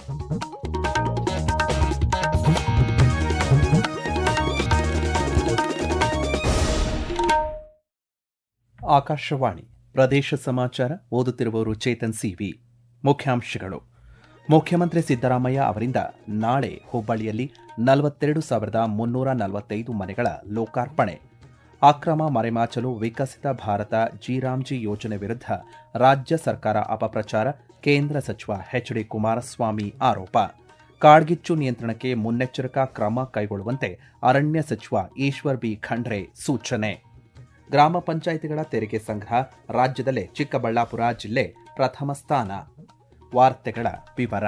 ಆಕಾಶವಾಣಿ ಪ್ರದೇಶ ಸಮಾಚಾರ ಓದುತ್ತಿರುವವರು ಚೇತನ್ ಸಿವಿ ಮುಖ್ಯಾಂಶಗಳು ಮುಖ್ಯಮಂತ್ರಿ ಸಿದ್ದರಾಮಯ್ಯ ಅವರಿಂದ ನಾಳೆ ಹುಬ್ಬಳ್ಳಿಯಲ್ಲಿ ನಲವತ್ತೆರಡು ಸಾವಿರದ ಮುನ್ನೂರ ನಲವತ್ತೈದು ಮನೆಗಳ ಲೋಕಾರ್ಪಣೆ ಅಕ್ರಮ ಮರೆಮಾಚಲು ವಿಕಸಿತ ಭಾರತ ಜಿರಾಮ್ಜಿ ಯೋಜನೆ ವಿರುದ್ಧ ರಾಜ್ಯ ಸರ್ಕಾರ ಅಪಪ್ರಚಾರ ಕೇಂದ್ರ ಸಚಿವ ಎಚ್ ಡಿ ಕುಮಾರಸ್ವಾಮಿ ಆರೋಪ ಕಾಡ್ಗಿಚ್ಚು ನಿಯಂತ್ರಣಕ್ಕೆ ಮುನ್ನೆಚ್ಚರಿಕಾ ಕ್ರಮ ಕೈಗೊಳ್ಳುವಂತೆ ಅರಣ್ಯ ಸಚಿವ ಈಶ್ವರ್ ಬಿ ಖಂಡ್ರೆ ಸೂಚನೆ ಗ್ರಾಮ ಪಂಚಾಯಿತಿಗಳ ತೆರಿಗೆ ಸಂಗ್ರಹ ರಾಜ್ಯದಲ್ಲೇ ಚಿಕ್ಕಬಳ್ಳಾಪುರ ಜಿಲ್ಲೆ ಪ್ರಥಮ ಸ್ಥಾನ ವಾರ್ತೆಗಳ ವಿವರ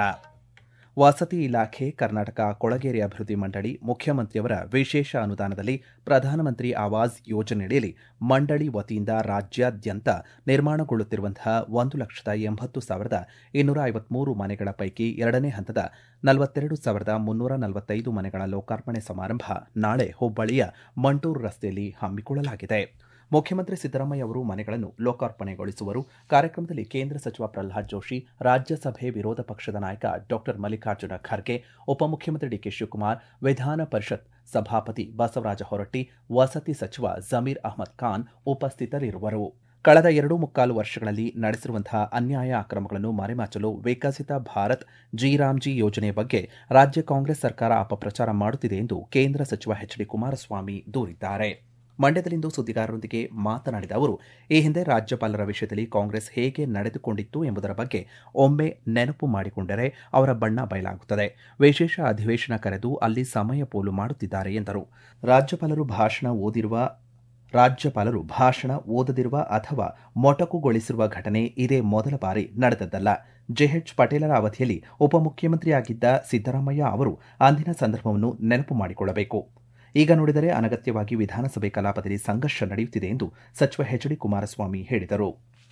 ವಸತಿ ಇಲಾಖೆ ಕರ್ನಾಟಕ ಕೊಳಗೇರಿ ಅಭಿವೃದ್ಧಿ ಮಂಡಳಿ ಮುಖ್ಯಮಂತ್ರಿಯವರ ವಿಶೇಷ ಅನುದಾನದಲ್ಲಿ ಪ್ರಧಾನಮಂತ್ರಿ ಆವಾಸ್ ಯೋಜನೆಯಡಿಯಲ್ಲಿ ಮಂಡಳಿ ವತಿಯಿಂದ ರಾಜ್ಯಾದ್ಯಂತ ನಿರ್ಮಾಣಗೊಳ್ಳುತ್ತಿರುವಂತಹ ಒಂದು ಲಕ್ಷದ ಎಂಬತ್ತು ಸಾವಿರದ ಇನ್ನೂರ ಐವತ್ಮೂರು ಮನೆಗಳ ಪೈಕಿ ಎರಡನೇ ಹಂತದ ನಲವತ್ತೆರಡು ಸಾವಿರದ ಮುನ್ನೂರ ನಲವತ್ತೈದು ಮನೆಗಳ ಲೋಕಾರ್ಪಣೆ ಸಮಾರಂಭ ನಾಳೆ ಹುಬ್ಬಳ್ಳಿಯ ಮಂಟೂರು ರಸ್ತೆಯಲ್ಲಿ ಹಮ್ಮಿಕೊಳ್ಳಲಾಗಿದೆ ಮುಖ್ಯಮಂತ್ರಿ ಸಿದ್ದರಾಮಯ್ಯ ಅವರು ಮನೆಗಳನ್ನು ಲೋಕಾರ್ಪಣೆಗೊಳಿಸುವರು ಕಾರ್ಯಕ್ರಮದಲ್ಲಿ ಕೇಂದ್ರ ಸಚಿವ ಪ್ರಹ್ಲಾದ್ ಜೋಶಿ ರಾಜ್ಯಸಭೆ ವಿರೋಧ ಪಕ್ಷದ ನಾಯಕ ಡಾಕ್ಟರ್ ಮಲ್ಲಿಕಾರ್ಜುನ ಖರ್ಗೆ ಉಪಮುಖ್ಯಮಂತ್ರಿ ಡಿಕೆ ಶಿವಕುಮಾರ್ ವಿಧಾನ ಪರಿಷತ್ ಸಭಾಪತಿ ಬಸವರಾಜ ಹೊರಟ್ಟಿ ವಸತಿ ಸಚಿವ ಜಮೀರ್ ಅಹ್ಮದ್ ಖಾನ್ ಉಪಸ್ಥಿತರಿರುವರು ಕಳೆದ ಎರಡು ಮುಕ್ಕಾಲು ವರ್ಷಗಳಲ್ಲಿ ನಡೆಸಿರುವಂತಹ ಅನ್ಯಾಯ ಅಕ್ರಮಗಳನ್ನು ಮರೆಮಾಚಲು ವಿಕಸಿತ ಭಾರತ್ ಜಿರಾಮ್ಜಿ ಯೋಜನೆ ಬಗ್ಗೆ ರಾಜ್ಯ ಕಾಂಗ್ರೆಸ್ ಸರ್ಕಾರ ಅಪಪ್ರಚಾರ ಮಾಡುತ್ತಿದೆ ಎಂದು ಕೇಂದ್ರ ಸಚಿವ ಎಚ್ ಡಿ ಕುಮಾರಸ್ವಾಮಿ ದೂರಿದ್ದಾರೆ ಮಂಡ್ಯದಲ್ಲಿಂದು ಸುದ್ದಿಗಾರರೊಂದಿಗೆ ಮಾತನಾಡಿದ ಅವರು ಈ ಹಿಂದೆ ರಾಜ್ಯಪಾಲರ ವಿಷಯದಲ್ಲಿ ಕಾಂಗ್ರೆಸ್ ಹೇಗೆ ನಡೆದುಕೊಂಡಿತ್ತು ಎಂಬುದರ ಬಗ್ಗೆ ಒಮ್ಮೆ ನೆನಪು ಮಾಡಿಕೊಂಡರೆ ಅವರ ಬಣ್ಣ ಬಯಲಾಗುತ್ತದೆ ವಿಶೇಷ ಅಧಿವೇಶನ ಕರೆದು ಅಲ್ಲಿ ಸಮಯ ಪೋಲು ಮಾಡುತ್ತಿದ್ದಾರೆ ಎಂದರು ರಾಜ್ಯಪಾಲರು ಭಾಷಣ ಓದಿರುವ ರಾಜ್ಯಪಾಲರು ಭಾಷಣ ಓದದಿರುವ ಅಥವಾ ಮೊಟಕುಗೊಳಿಸಿರುವ ಘಟನೆ ಇದೇ ಮೊದಲ ಬಾರಿ ನಡೆದದ್ದಲ್ಲ ಜೆಎಚ್ ಪಟೇಲರ ಅವಧಿಯಲ್ಲಿ ಉಪಮುಖ್ಯಮಂತ್ರಿಯಾಗಿದ್ದ ಸಿದ್ದರಾಮಯ್ಯ ಅವರು ಅಂದಿನ ಸಂದರ್ಭವನ್ನು ನೆನಪು ಮಾಡಿಕೊಳ್ಳಬೇಕು ಈಗ ನೋಡಿದರೆ ಅನಗತ್ಯವಾಗಿ ವಿಧಾನಸಭೆ ಕಲಾಪದಲ್ಲಿ ಸಂಘರ್ಷ ನಡೆಯುತ್ತಿದೆ ಎಂದು ಸಚಿವ ಎಚ್ ಡಿ ಕುಮಾರಸ್ವಾಮಿ ಹೇಳಿದರು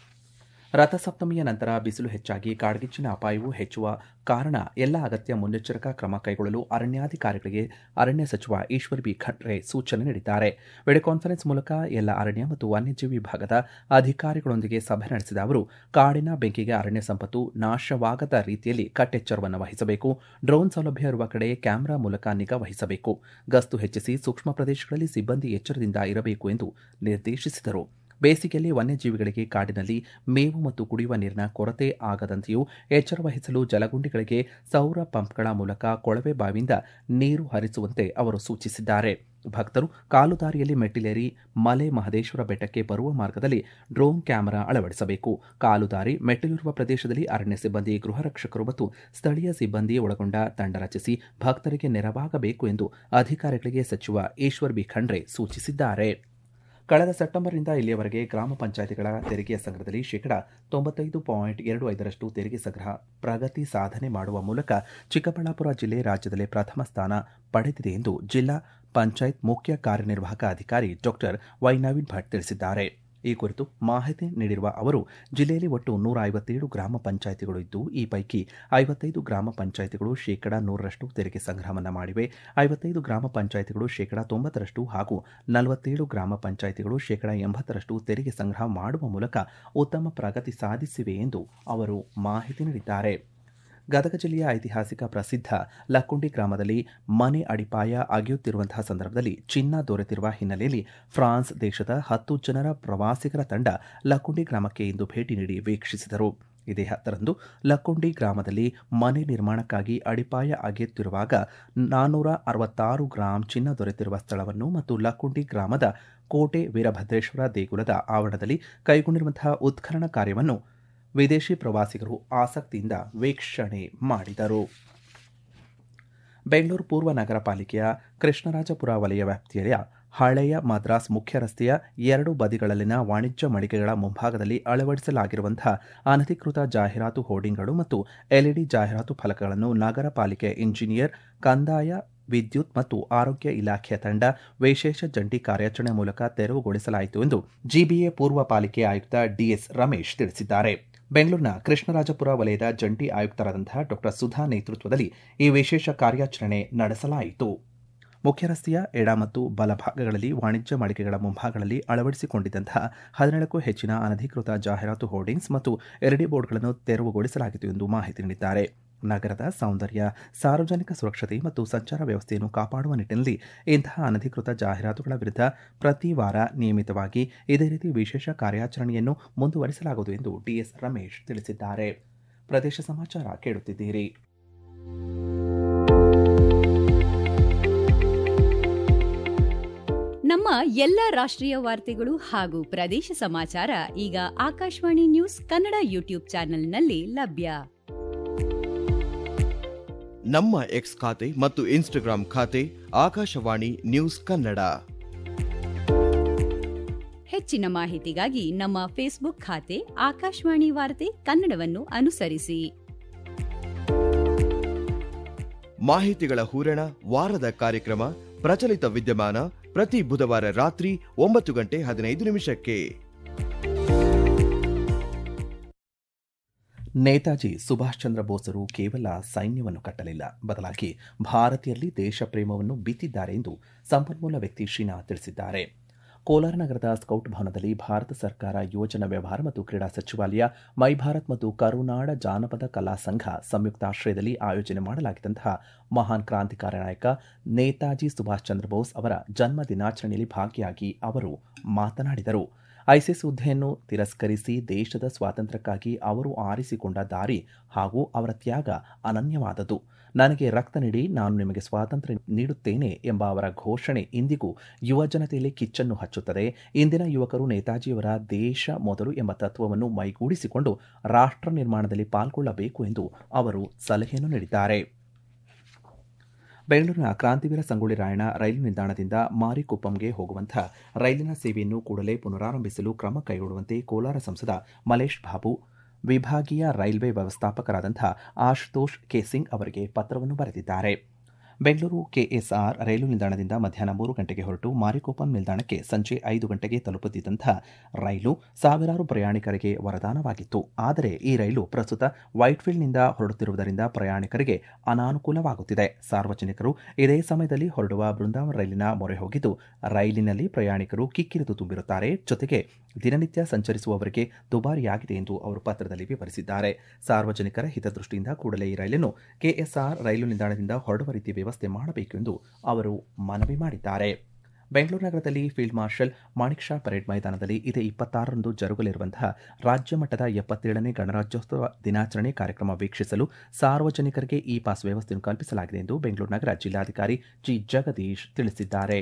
ರಥಸಪ್ತಮಿಯ ನಂತರ ಬಿಸಿಲು ಹೆಚ್ಚಾಗಿ ಕಾಡ್ಗಿಚ್ಚಿನ ಅಪಾಯವೂ ಹೆಚ್ಚುವ ಕಾರಣ ಎಲ್ಲ ಅಗತ್ಯ ಮುನ್ನೆಚ್ಚರಿಕಾ ಕ್ರಮ ಕೈಗೊಳ್ಳಲು ಅರಣ್ಯಾಧಿಕಾರಿಗಳಿಗೆ ಅರಣ್ಯ ಸಚಿವ ಈಶ್ವರ್ ಬಿ ಖಂಡ್ರೆ ಸೂಚನೆ ನೀಡಿದ್ದಾರೆ ವಿಡಿಯೋ ಕಾನ್ಫರೆನ್ಸ್ ಮೂಲಕ ಎಲ್ಲ ಅರಣ್ಯ ಮತ್ತು ವನ್ಯಜೀವಿ ವಿಭಾಗದ ಅಧಿಕಾರಿಗಳೊಂದಿಗೆ ಸಭೆ ನಡೆಸಿದ ಅವರು ಕಾಡಿನ ಬೆಂಕಿಗೆ ಅರಣ್ಯ ಸಂಪತ್ತು ನಾಶವಾಗದ ರೀತಿಯಲ್ಲಿ ಕಟ್ಟೆಚ್ಚರವನ್ನು ವಹಿಸಬೇಕು ಡ್ರೋನ್ ಸೌಲಭ್ಯ ಇರುವ ಕಡೆ ಕ್ಯಾಮೆರಾ ಮೂಲಕ ನಿಗಾ ವಹಿಸಬೇಕು ಗಸ್ತು ಹೆಚ್ಚಿಸಿ ಸೂಕ್ಷ್ಮ ಪ್ರದೇಶಗಳಲ್ಲಿ ಸಿಬ್ಬಂದಿ ಎಚ್ಚರದಿಂದ ಇರಬೇಕು ಎಂದು ನಿರ್ದೇಶಿಸಿದರು ಬೇಸಿಗೆಯಲ್ಲಿ ವನ್ಯಜೀವಿಗಳಿಗೆ ಕಾಡಿನಲ್ಲಿ ಮೇವು ಮತ್ತು ಕುಡಿಯುವ ನೀರಿನ ಕೊರತೆ ಆಗದಂತೆಯೂ ಎಚ್ಚರ ವಹಿಸಲು ಜಲಗುಂಡಿಗಳಿಗೆ ಸೌರ ಪಂಪ್ಗಳ ಮೂಲಕ ಕೊಳವೆ ಬಾವಿಯಿಂದ ನೀರು ಹರಿಸುವಂತೆ ಅವರು ಸೂಚಿಸಿದ್ದಾರೆ ಭಕ್ತರು ಕಾಲುದಾರಿಯಲ್ಲಿ ಮೆಟ್ಟಿಲೇರಿ ಮಲೆ ಮಹದೇಶ್ವರ ಬೆಟ್ಟಕ್ಕೆ ಬರುವ ಮಾರ್ಗದಲ್ಲಿ ಡ್ರೋನ್ ಕ್ಯಾಮೆರಾ ಅಳವಡಿಸಬೇಕು ಕಾಲುದಾರಿ ಮೆಟ್ಟಿಲಿರುವ ಪ್ರದೇಶದಲ್ಲಿ ಅರಣ್ಯ ಸಿಬ್ಬಂದಿ ಗೃಹ ರಕ್ಷಕರು ಮತ್ತು ಸ್ಥಳೀಯ ಸಿಬ್ಬಂದಿ ಒಳಗೊಂಡ ತಂಡ ರಚಿಸಿ ಭಕ್ತರಿಗೆ ನೆರವಾಗಬೇಕು ಎಂದು ಅಧಿಕಾರಿಗಳಿಗೆ ಸಚಿವ ಈಶ್ವರ್ ಬಿ ಖಂಡ್ರೆ ಸೂಚಿಸಿದ್ದಾರೆ ಕಳೆದ ಸೆಪ್ಟೆಂಬರ್ನಿಂದ ಇಲ್ಲಿಯವರೆಗೆ ಗ್ರಾಮ ಪಂಚಾಯಿತಿಗಳ ತೆರಿಗೆಯ ಸಂಗ್ರಹದಲ್ಲಿ ಶೇಕಡಾ ತೊಂಬತ್ತೈದು ಪಾಯಿಂಟ್ ಎರಡು ಐದರಷ್ಟು ತೆರಿಗೆ ಸಂಗ್ರಹ ಪ್ರಗತಿ ಸಾಧನೆ ಮಾಡುವ ಮೂಲಕ ಚಿಕ್ಕಬಳ್ಳಾಪುರ ಜಿಲ್ಲೆ ರಾಜ್ಯದಲ್ಲೇ ಪ್ರಥಮ ಸ್ಥಾನ ಪಡೆದಿದೆ ಎಂದು ಜಿಲ್ಲಾ ಪಂಚಾಯತ್ ಮುಖ್ಯ ಕಾರ್ಯನಿರ್ವಾಹಕ ಅಧಿಕಾರಿ ಡಾಕ್ಟರ್ ವೈ ನವೀನ್ ಭಟ್ ತಿಳಿಸಿದ್ದಾರೆ ಈ ಕುರಿತು ಮಾಹಿತಿ ನೀಡಿರುವ ಅವರು ಜಿಲ್ಲೆಯಲ್ಲಿ ಒಟ್ಟು ನೂರ ಐವತ್ತೇಳು ಗ್ರಾಮ ಪಂಚಾಯಿತಿಗಳು ಇದ್ದು ಈ ಪೈಕಿ ಐವತ್ತೈದು ಗ್ರಾಮ ಪಂಚಾಯಿತಿಗಳು ಶೇಕಡಾ ನೂರರಷ್ಟು ತೆರಿಗೆ ಸಂಗ್ರಹವನ್ನು ಮಾಡಿವೆ ಐವತ್ತೈದು ಗ್ರಾಮ ಪಂಚಾಯಿತಿಗಳು ಶೇಕಡಾ ತೊಂಬತ್ತರಷ್ಟು ಹಾಗೂ ನಲವತ್ತೇಳು ಗ್ರಾಮ ಪಂಚಾಯಿತಿಗಳು ಶೇಕಡಾ ಎಂಬತ್ತರಷ್ಟು ತೆರಿಗೆ ಸಂಗ್ರಹ ಮಾಡುವ ಮೂಲಕ ಉತ್ತಮ ಪ್ರಗತಿ ಸಾಧಿಸಿವೆ ಎಂದು ಅವರು ಮಾಹಿತಿ ನೀಡಿದ್ದಾರೆ ಗದಗ ಜಿಲ್ಲೆಯ ಐತಿಹಾಸಿಕ ಪ್ರಸಿದ್ಧ ಲಕ್ಕುಂಡಿ ಗ್ರಾಮದಲ್ಲಿ ಮನೆ ಅಡಿಪಾಯ ಅಗೆಯುತ್ತಿರುವಂತಹ ಸಂದರ್ಭದಲ್ಲಿ ಚಿನ್ನ ದೊರೆತಿರುವ ಹಿನ್ನೆಲೆಯಲ್ಲಿ ಫ್ರಾನ್ಸ್ ದೇಶದ ಹತ್ತು ಜನರ ಪ್ರವಾಸಿಗರ ತಂಡ ಲಕ್ಕುಂಡಿ ಗ್ರಾಮಕ್ಕೆ ಇಂದು ಭೇಟಿ ನೀಡಿ ವೀಕ್ಷಿಸಿದರು ಇದೇ ಹತ್ತರಂದು ಲಕ್ಕುಂಡಿ ಗ್ರಾಮದಲ್ಲಿ ಮನೆ ನಿರ್ಮಾಣಕ್ಕಾಗಿ ಅಡಿಪಾಯ ಅಗೆಯುತ್ತಿರುವಾಗ ನಾನ್ನೂರ ಅರವತ್ತಾರು ಗ್ರಾಂ ಚಿನ್ನ ದೊರೆತಿರುವ ಸ್ಥಳವನ್ನು ಮತ್ತು ಲಕ್ಕುಂಡಿ ಗ್ರಾಮದ ಕೋಟೆ ವೀರಭದ್ರೇಶ್ವರ ದೇಗುಲದ ಆವರಣದಲ್ಲಿ ಕೈಗೊಂಡಿರುವಂತಹ ಉತ್ಖನನ ಕಾರ್ಯವನ್ನು ವಿದೇಶಿ ಪ್ರವಾಸಿಗರು ಆಸಕ್ತಿಯಿಂದ ವೀಕ್ಷಣೆ ಮಾಡಿದರು ಬೆಂಗಳೂರು ಪೂರ್ವ ನಗರ ಪಾಲಿಕೆಯ ಕೃಷ್ಣರಾಜಪುರ ವಲಯ ವ್ಯಾಪ್ತಿಯ ಹಳೆಯ ಮದ್ರಾಸ್ ಮುಖ್ಯ ರಸ್ತೆಯ ಎರಡು ಬದಿಗಳಲ್ಲಿನ ವಾಣಿಜ್ಯ ಮಳಿಗೆಗಳ ಮುಂಭಾಗದಲ್ಲಿ ಅಳವಡಿಸಲಾಗಿರುವಂತಹ ಅನಧಿಕೃತ ಜಾಹೀರಾತು ಹೋರ್ಡಿಂಗ್ಗಳು ಮತ್ತು ಎಲ್ಇಡಿ ಜಾಹೀರಾತು ಫಲಕಗಳನ್ನು ನಗರ ಪಾಲಿಕೆ ಇಂಜಿನಿಯರ್ ಕಂದಾಯ ವಿದ್ಯುತ್ ಮತ್ತು ಆರೋಗ್ಯ ಇಲಾಖೆಯ ತಂಡ ವಿಶೇಷ ಜಂಟಿ ಕಾರ್ಯಾಚರಣೆ ಮೂಲಕ ತೆರವುಗೊಳಿಸಲಾಯಿತು ಎಂದು ಜಿಬಿಎ ಪೂರ್ವ ಪಾಲಿಕೆ ಆಯುಕ್ತ ಡಿಎಸ್ ರಮೇಶ್ ತಿಳಿಸಿದ್ದಾರೆ ಬೆಂಗಳೂರಿನ ಕೃಷ್ಣರಾಜಪುರ ವಲಯದ ಜಂಟಿ ಆಯುಕ್ತರಾದಂತಹ ಡಾ ಸುಧಾ ನೇತೃತ್ವದಲ್ಲಿ ಈ ವಿಶೇಷ ಕಾರ್ಯಾಚರಣೆ ನಡೆಸಲಾಯಿತು ಮುಖ್ಯ ರಸ್ತೆಯ ಎಡ ಮತ್ತು ಬಲಭಾಗಗಳಲ್ಲಿ ವಾಣಿಜ್ಯ ಮಳಿಗೆಗಳ ಮುಂಭಾಗಗಳಲ್ಲಿ ಅಳವಡಿಸಿಕೊಂಡಿದ್ದಂತಹ ಹದಿನೇಳಕ್ಕೂ ಹೆಚ್ಚಿನ ಅನಧಿಕೃತ ಜಾಹೀರಾತು ಹೋರ್ಡಿಂಗ್ಸ್ ಮತ್ತು ಎಲ್ಇಡಿ ಬೋರ್ಡ್ಗಳನ್ನು ತೆರವುಗೊಳಿಸಲಾಗಿತ್ತು ಎಂದು ಮಾಹಿತಿ ನೀಡಿದ್ದಾರೆ ನಗರದ ಸೌಂದರ್ಯ ಸಾರ್ವಜನಿಕ ಸುರಕ್ಷತೆ ಮತ್ತು ಸಂಚಾರ ವ್ಯವಸ್ಥೆಯನ್ನು ಕಾಪಾಡುವ ನಿಟ್ಟಿನಲ್ಲಿ ಇಂತಹ ಅನಧಿಕೃತ ಜಾಹೀರಾತುಗಳ ವಿರುದ್ಧ ಪ್ರತಿ ವಾರ ನಿಯಮಿತವಾಗಿ ಇದೇ ರೀತಿ ವಿಶೇಷ ಕಾರ್ಯಾಚರಣೆಯನ್ನು ಮುಂದುವರಿಸಲಾಗುವುದು ಎಂದು ಡಿಎಸ್ ರಮೇಶ್ ತಿಳಿಸಿದ್ದಾರೆ ಪ್ರದೇಶ ಸಮಾಚಾರ ಕೇಳುತ್ತಿದ್ದೀರಿ ನಮ್ಮ ಎಲ್ಲ ರಾಷ್ಟ್ರೀಯ ವಾರ್ತೆಗಳು ಹಾಗೂ ಪ್ರದೇಶ ಸಮಾಚಾರ ಈಗ ಆಕಾಶವಾಣಿ ನ್ಯೂಸ್ ಕನ್ನಡ ಯೂಟ್ಯೂಬ್ ಚಾನೆಲ್ನಲ್ಲಿ ಲಭ್ಯ ನಮ್ಮ ಎಕ್ಸ್ ಖಾತೆ ಮತ್ತು ಇನ್ಸ್ಟಾಗ್ರಾಂ ಖಾತೆ ಆಕಾಶವಾಣಿ ನ್ಯೂಸ್ ಕನ್ನಡ ಹೆಚ್ಚಿನ ಮಾಹಿತಿಗಾಗಿ ನಮ್ಮ ಫೇಸ್ಬುಕ್ ಖಾತೆ ಆಕಾಶವಾಣಿ ವಾರ್ತೆ ಕನ್ನಡವನ್ನು ಅನುಸರಿಸಿ ಮಾಹಿತಿಗಳ ಹೂರಣ ವಾರದ ಕಾರ್ಯಕ್ರಮ ಪ್ರಚಲಿತ ವಿದ್ಯಮಾನ ಪ್ರತಿ ಬುಧವಾರ ರಾತ್ರಿ ಒಂಬತ್ತು ಗಂಟೆ ಹದಿನೈದು ನಿಮಿಷಕ್ಕೆ ನೇತಾಜಿ ಸುಭಾಷ್ ಚಂದ್ರ ಬೋಸರು ಕೇವಲ ಸೈನ್ಯವನ್ನು ಕಟ್ಟಲಿಲ್ಲ ಬದಲಾಗಿ ಭಾರತೀಯರಲ್ಲಿ ದೇಶ ಪ್ರೇಮವನ್ನು ಬಿತ್ತಿದ್ದಾರೆ ಎಂದು ಸಂಪನ್ಮೂಲ ವ್ಯಕ್ತಿ ಶ್ರೀನಾಥ್ ತಿಳಿಸಿದ್ದಾರೆ ಕೋಲಾರ ನಗರದ ಸ್ಕೌಟ್ ಭವನದಲ್ಲಿ ಭಾರತ ಸರ್ಕಾರ ಯೋಜನಾ ವ್ಯವಹಾರ ಮತ್ತು ಕ್ರೀಡಾ ಸಚಿವಾಲಯ ಮೈ ಭಾರತ್ ಮತ್ತು ಕರುನಾಡ ಜಾನಪದ ಕಲಾ ಸಂಘ ಸಂಯುಕ್ತಾಶ್ರಯದಲ್ಲಿ ಆಯೋಜನೆ ಮಾಡಲಾಗಿದ್ದಂತಹ ಮಹಾನ್ ಕ್ರಾಂತಿಕಾರಿ ನಾಯಕ ನೇತಾಜಿ ಸುಭಾಷ್ ಚಂದ್ರ ಬೋಸ್ ಅವರ ಜನ್ಮ ದಿನಾಚರಣೆಯಲ್ಲಿ ಭಾಗಿಯಾಗಿ ಅವರು ಮಾತನಾಡಿದರು ಐಸಿಸ್ ಹುದ್ದೆಯನ್ನು ತಿರಸ್ಕರಿಸಿ ದೇಶದ ಸ್ವಾತಂತ್ರ್ಯಕ್ಕಾಗಿ ಅವರು ಆರಿಸಿಕೊಂಡ ದಾರಿ ಹಾಗೂ ಅವರ ತ್ಯಾಗ ಅನನ್ಯವಾದದ್ದು ನನಗೆ ರಕ್ತ ನೀಡಿ ನಾನು ನಿಮಗೆ ಸ್ವಾತಂತ್ರ್ಯ ನೀಡುತ್ತೇನೆ ಎಂಬ ಅವರ ಘೋಷಣೆ ಇಂದಿಗೂ ಯುವ ಜನತೆಯಲ್ಲಿ ಕಿಚ್ಚನ್ನು ಹಚ್ಚುತ್ತದೆ ಇಂದಿನ ಯುವಕರು ನೇತಾಜಿಯವರ ದೇಶ ಮೊದಲು ಎಂಬ ತತ್ವವನ್ನು ಮೈಗೂಡಿಸಿಕೊಂಡು ರಾಷ್ಟ್ರ ನಿರ್ಮಾಣದಲ್ಲಿ ಪಾಲ್ಗೊಳ್ಳಬೇಕು ಎಂದು ಅವರು ಸಲಹೆಯನ್ನು ನೀಡಿದ್ದಾರೆ ಬೆಂಗಳೂರಿನ ಕ್ರಾಂತಿವೀರ ಸಂಗೊಳ್ಳಿ ರಾಯಣ್ಣ ರೈಲು ನಿಲ್ದಾಣದಿಂದ ಮಾರಿಕುಪ್ಪಂಗೆ ಹೋಗುವಂಥ ರೈಲಿನ ಸೇವೆಯನ್ನು ಕೂಡಲೇ ಪುನರಾರಂಭಿಸಲು ಕ್ರಮ ಕೈಗೊಳ್ಳುವಂತೆ ಕೋಲಾರ ಸಂಸದ ಮಲೇಶ್ ಬಾಬು ವಿಭಾಗೀಯ ರೈಲ್ವೆ ವ್ಯವಸ್ಥಾಪಕರಾದಂಥ ಆಶುತೋಷ್ ಕೆ ಸಿಂಗ್ ಅವರಿಗೆ ಪತ್ರವನ್ನು ಬರೆದಿದ್ದಾರೆ ಬೆಂಗಳೂರು ಕೆಎಸ್ಆರ್ ರೈಲು ನಿಲ್ದಾಣದಿಂದ ಮಧ್ಯಾಹ್ನ ಮೂರು ಗಂಟೆಗೆ ಹೊರಟು ಮಾರಿಕೋಪಂ ನಿಲ್ದಾಣಕ್ಕೆ ಸಂಜೆ ಐದು ಗಂಟೆಗೆ ತಲುಪುತ್ತಿದ್ದಂಥ ರೈಲು ಸಾವಿರಾರು ಪ್ರಯಾಣಿಕರಿಗೆ ವರದಾನವಾಗಿತ್ತು ಆದರೆ ಈ ರೈಲು ಪ್ರಸ್ತುತ ವೈಟ್ಫೀಲ್ಡ್ನಿಂದ ಹೊರಡುತ್ತಿರುವುದರಿಂದ ಪ್ರಯಾಣಿಕರಿಗೆ ಅನಾನುಕೂಲವಾಗುತ್ತಿದೆ ಸಾರ್ವಜನಿಕರು ಇದೇ ಸಮಯದಲ್ಲಿ ಹೊರಡುವ ಬೃಂದಾವನ ರೈಲಿನ ಮೊರೆ ಹೋಗಿದ್ದು ರೈಲಿನಲ್ಲಿ ಪ್ರಯಾಣಿಕರು ಕಿಕ್ಕಿರಿದು ತುಂಬಿರುತ್ತಾರೆ ಜೊತೆಗೆ ದಿನನಿತ್ಯ ಸಂಚರಿಸುವವರಿಗೆ ದುಬಾರಿಯಾಗಿದೆ ಎಂದು ಅವರು ಪತ್ರದಲ್ಲಿ ವಿವರಿಸಿದ್ದಾರೆ ಸಾರ್ವಜನಿಕರ ಹಿತದೃಷ್ಟಿಯಿಂದ ಕೂಡಲೇ ಈ ರೈಲನ್ನು ಕೆಎಸ್ಆರ್ ರೈಲು ನಿಲ್ದಾಣದಿಂದ ಹೊರಡುವ ರೀತಿ ವ್ಯವಸ್ಥೆ ಮಾಡಬೇಕು ಎಂದು ಅವರು ಮನವಿ ಮಾಡಿದ್ದಾರೆ ಬೆಂಗಳೂರು ನಗರದಲ್ಲಿ field marshal Manekshaw parade ಮೈದಾನದಲ್ಲಿ ಇದೇ ಇಪ್ಪತ್ತಾರರಂದು ಜರುಗಲಿರುವಂತಹ ರಾಜ್ಯ ಮಟ್ಟದ ಎಪ್ಪತ್ತೇಳನೇ ಗಣರಾಜ್ಯೋತ್ಸವ ದಿನಾಚರಣೆ ಕಾರ್ಯಕ್ರಮ ವೀಕ್ಷಿಸಲು ಸಾರ್ವಜನಿಕರಿಗೆ ಇ ಪಾಸ್ ವ್ಯವಸ್ಥೆಯನ್ನು ಕಲ್ಪಿಸಲಾಗಿದೆ ಎಂದು ಬೆಂಗಳೂರು ನಗರ ಜಿಲ್ಲಾಧಿಕಾರಿ ಜಿ ಜಗದೀಶ್ ತಿಳಿಸಿದ್ದಾರೆ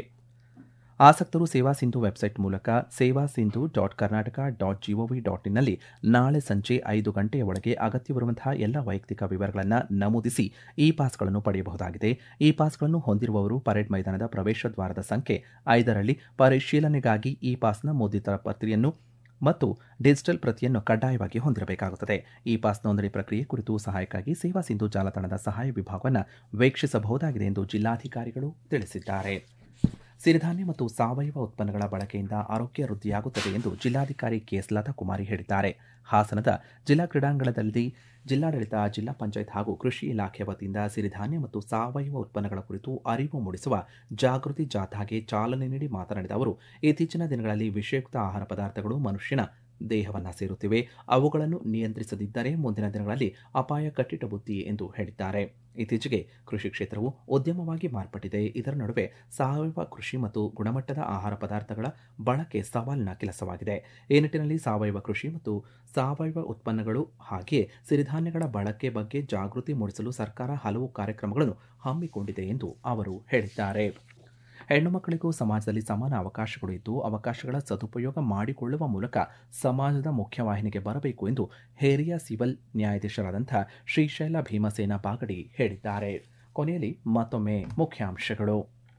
ಆಸಕ್ತರು ಸೇವಾ ಸಿಂಧು ವೆಬ್ಸೈಟ್ ಮೂಲಕ Seva Sindhu dot Karnataka dot gov dot ಇನ್ನಲ್ಲಿ ನಾಳೆ ಸಂಜೆ ಐದು ಗಂಟೆಯ ಒಳಗೆ ಅಗತ್ಯವಿರುವಂತಹ ಎಲ್ಲ ವೈಯಕ್ತಿಕ ವಿವರಗಳನ್ನು ನಮೂದಿಸಿ ಇ ಪಾಸ್ಗಳನ್ನು ಪಡೆಯಬಹುದಾಗಿದೆ ಈ ಪಾಸ್ಗಳನ್ನು ಹೊಂದಿರುವವರು ಪರೇಡ್ ಮೈದಾನದ ಪ್ರವೇಶ ದ್ವಾರದ ಸಂಖ್ಯೆ ಐದರಲ್ಲಿ ಪರಿಶೀಲನೆಗಾಗಿ ಈ ಪಾಸ್ನ ಮುದ್ರಿತ ಪ್ರತಿಯನ್ನು ಮತ್ತು ಡಿಜಿಟಲ್ ಪ್ರತಿಯನ್ನು ಕಡ್ಡಾಯವಾಗಿ ಹೊಂದಿರಬೇಕಾಗುತ್ತದೆ ಈ ಪಾಸ್ ನೋಂದಣಿ ಪ್ರಕ್ರಿಯೆ ಕುರಿತು ಸಹಾಯಕ್ಕಾಗಿ ಸೇವಾ ಸಿಂಧು ಜಾಲತಾಣದ ಸಹಾಯ ವಿಭಾಗವನ್ನು ವೀಕ್ಷಿಸಬಹುದಾಗಿದೆ ಎಂದು ಜಿಲ್ಲಾಧಿಕಾರಿಗಳು ತಿಳಿಸಿದ್ದಾರೆ ಸಿರಿಧಾನ್ಯ ಮತ್ತು ಸಾವಯವ ಉತ್ಪನ್ನಗಳ ಬಳಕೆಯಿಂದ ಆರೋಗ್ಯ ವೃದ್ಧಿಯಾಗುತ್ತದೆ ಎಂದು ಜಿಲ್ಲಾಧಿಕಾರಿ ಕೆಎಸ್ ಲತಾ ಕುಮಾರಿ ಹೇಳಿದ್ದಾರೆ ಹಾಸನದ ಜಿಲ್ಲಾ ಕ್ರೀಡಾಂಗಣದಲ್ಲಿ ಜಿಲ್ಲಾಡಳಿತ ಜಿಲ್ಲಾ ಪಂಚಾಯತ್ ಹಾಗೂ ಕೃಷಿ ಇಲಾಖೆ ವತಿಯಿಂದ ಸಿರಿಧಾನ್ಯ ಮತ್ತು ಸಾವಯವ ಉತ್ಪನ್ನಗಳ ಕುರಿತು ಅರಿವು ಮೂಡಿಸುವ ಜಾಗೃತಿ ಜಾಥಾಗೆ ಚಾಲನೆ ನೀಡಿ ಮಾತನಾಡಿದ ಅವರು ಇತ್ತೀಚಿನ ದಿನಗಳಲ್ಲಿ ವಿಷಯುಕ್ತ ಆಹಾರ ಪದಾರ್ಥಗಳು ಮನುಷ್ಯನ ದೇಹವನ್ನು ಸೇರುತ್ತಿವೆ ಅವುಗಳನ್ನು ನಿಯಂತ್ರಿಸದಿದ್ದರೆ ಮುಂದಿನ ದಿನಗಳಲ್ಲಿ ಅಪಾಯ ಕಟ್ಟಿಟ್ಟ ಬುತ್ತಿ ಎಂದು ಹೇಳಿದ್ದಾರೆ ಇತ್ತೀಚೆಗೆ ಕೃಷಿ ಕ್ಷೇತ್ರವು ಉದ್ಯಮವಾಗಿ ಮಾರ್ಪಟ್ಟಿದೆ ಇದರ ನಡುವೆ ಸಾವಯವ ಕೃಷಿ ಮತ್ತು ಗುಣಮಟ್ಟದ ಆಹಾರ ಪದಾರ್ಥಗಳ ಬಳಕೆ ಸವಾಲಿನ ಕೆಲಸವಾಗಿದೆ ಈ ನಿಟ್ಟಿನಲ್ಲಿ ಸಾವಯವ ಕೃಷಿ ಮತ್ತು ಸಾವಯವ ಉತ್ಪನ್ನಗಳು ಹಾಗೆಯೇ ಸಿರಿಧಾನ್ಯಗಳ ಬಳಕೆ ಬಗ್ಗೆ ಜಾಗೃತಿ ಮೂಡಿಸಲು ಸರ್ಕಾರ ಹಲವು ಕಾರ್ಯಕ್ರಮಗಳನ್ನು ಹಮ್ಮಿಕೊಂಡಿದೆ ಎಂದು ಅವರು ಹೇಳಿದ್ದಾರೆ ಹೆಣ್ಣು ಮಕ್ಕಳಿಗೂ ಸಮಾಜದಲ್ಲಿ ಸಮಾನ ಅವಕಾಶಗಳು ಇದ್ದು ಅವಕಾಶಗಳ ಸದುಪಯೋಗ ಮಾಡಿಕೊಳ್ಳುವ ಮೂಲಕ ಸಮಾಜದ ಮುಖ್ಯವಾಹಿನಿಗೆ ಬರಬೇಕು ಎಂದು ಹಿರಿಯ ಸಿವಿಲ್ ನ್ಯಾಯಾಧೀಶರಾದಂಥ ಶ್ರೀಶೈಲ ಭೀಮಸೇನ ಬಾಗಡಿ ಹೇಳಿದ್ದಾರೆ ಕೊನೆಯಲ್ಲಿ ಮತ್ತೊಮ್ಮೆ ಮುಖ್ಯಾಂಶಗಳು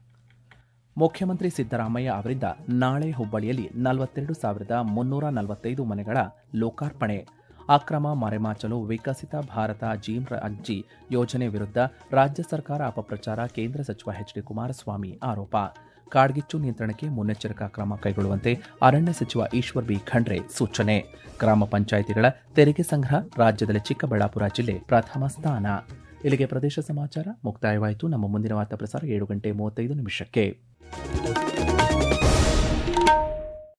ಮುಖ್ಯಮಂತ್ರಿ ಸಿದ್ದರಾಮಯ್ಯ ಅವರಿಂದ ನಾಳೆ ಹುಬ್ಬಳ್ಳಿಯಲ್ಲಿ ನಲವತ್ತೆರಡು ಸಾವಿರದ ಮುನ್ನೂರ ನಲವತ್ತೈದು ಮನೆಗಳ ಲೋಕಾರ್ಪಣೆ ಅಕ್ರಮ ಮರೆಮಾಚಲು ವಿಕಸಿತ ಭಾರತ ಜೀಮ್ ಅಜ್ಜಿ ಯೋಜನೆ ವಿರುದ್ಧ ರಾಜ್ಯ ಸರ್ಕಾರ ಅಪಪ್ರಚಾರ ಕೇಂದ್ರ ಸಚಿವ ಎಚ್ ಡಿ ಕುಮಾರಸ್ವಾಮಿ ಆರೋಪ ಕಾಡ್ಗಿಚ್ಚು ನಿಯಂತ್ರಣಕ್ಕೆ ಮುನ್ನೆಚ್ಚರಿಕಾ ಕ್ರಮ ಕೈಗೊಳ್ಳುವಂತೆ ಅರಣ್ಯ ಸಚಿವ ಈಶ್ವರ್ ಬಿ ಖಂಡ್ರೆ ಸೂಚನೆ ಗ್ರಾಮ ಪಂಚಾಯಿತಿಗಳ ತೆರಿಗೆ ಸಂಗ್ರಹ ರಾಜ್ಯದಲ್ಲಿ ಚಿಕ್ಕಬಳ್ಳಾಪುರ ಜಿಲ್ಲೆ ಪ್ರಥಮ ಸ್ಥಾನ ಇಲ್ಲಿಗೆ ಪ್ರದೇಶ ಸಮಾಚಾರ ಮುಕ್ತಾಯವಾಯಿತು ನಮ್ಮ ಮುಂದಿನ ವಾರ್ತಾ ಪ್ರಸಾರ ಏಳು ಗಂಟೆ ಮೂವತ್ತೈದು ನಿಮಿಷಕ್ಕೆ